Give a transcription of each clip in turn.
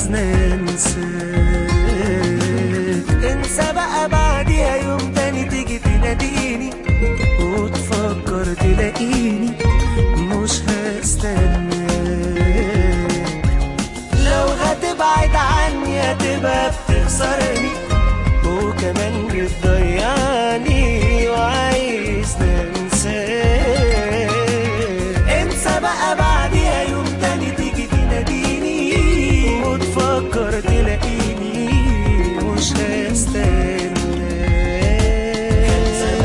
عايزنا انساك انسى بقى بعديها يوم تاني تيجي تناديني وتفكر تلاقيني مش هستناك لو هتبعد عني هتبقى بتخسرني وكمان بتضيعني وعايز انساك انسى بقى بعديها يوم تاني تيجي تناديني وتفكر تلاقيني مش هستناك كان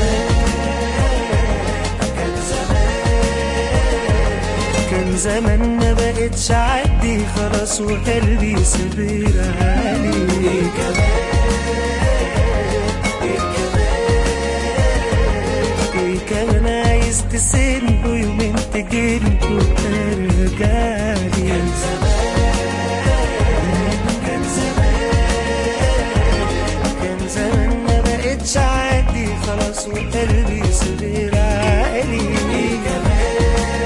زمان كان زمان ما بقتش عدي خلاص وقلبي صبر عليه ايه كمان عايز تسيبني ويومين تجيني وترجع لي كان كان كان زمان ما بقتش عادي خلاص وقلبي صغير عالي ايه كمان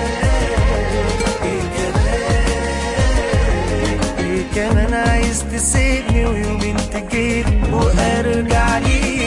ايه كمان ايه كمان عايز تسيبني ويومين تجيني وارجع لي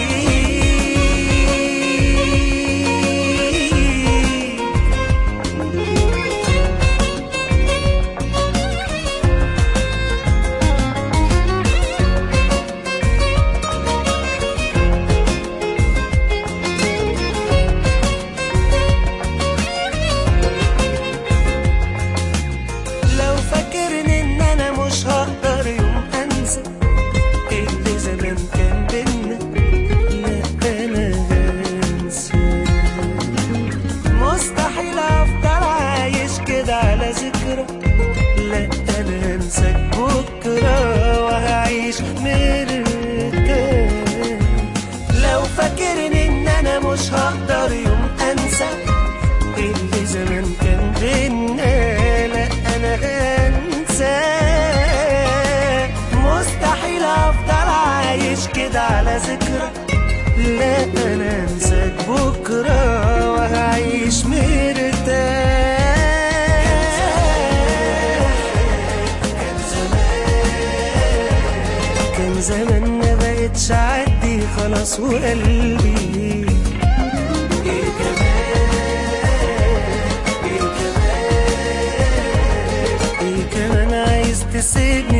لو فاكرني ان انا مش هقدر يوم انسى اللي زمان كان بينا لا انا هنسى مستحيل افضل عايش كده على ذكرى لا انا هنساك بكره وهعيش مرتاح لو فاكرني ان انا مش هقدر يوم انسى اللي زمان كان بينا لا انا هنسى مستحيل افضل عايش كده على ذكرى لا انا انساك بكره وهعيش مرتاح كان زمان كان زمان ما بقتش عدي خلاص وقلبي ايه كمان ايه كمان ايه كمان عايز تسيبني